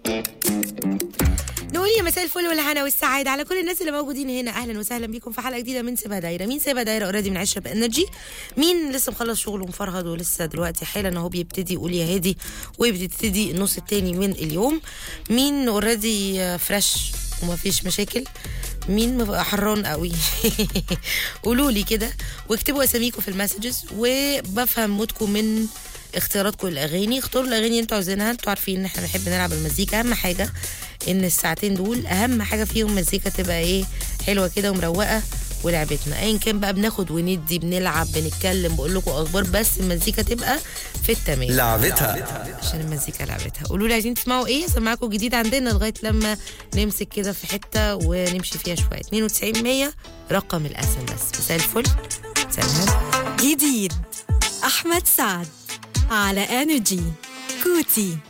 نقول يا مساء الفل والهنا والسعادة على كل الناس اللي موجودين هنا أهلا وسهلا بيكم في حلقة جديدة من سيبها دايرة مين سيبها دايرة اوريدي من عشرة بانرجي مين لسه مخلص شغله ومفرهد ولسه دلوقتي حالا اهو بيبتدي يقول يا هادي وبتبتدي النص التاني من اليوم مين اوريدي فريش ومفيش مشاكل مين مبقى حران قوي قولوا لي كده واكتبوا اساميكم في المسجز وبفهم مودكم من اختياراتكم الاغاني اختاروا الاغاني اللي انتوا عاوزينها انتوا عارفين ان احنا بنحب نلعب المزيكا اهم حاجه ان الساعتين دول اهم حاجه فيهم مزيكا تبقى ايه حلوه كده ومروقه ولعبتنا ايا كان بقى بناخد وندي بنلعب بنتكلم بقول لكم اخبار بس المزيكا تبقى في التمام لعبتها عشان المزيكا لعبتها قولوا لي عايزين تسمعوا ايه سمعكم جديد عندنا لغايه لما نمسك كده في حته ونمشي فيها شويه 92 100 رقم الاس ام اس مساء الفل سلام جديد أحمد سعد على انرجي كوتي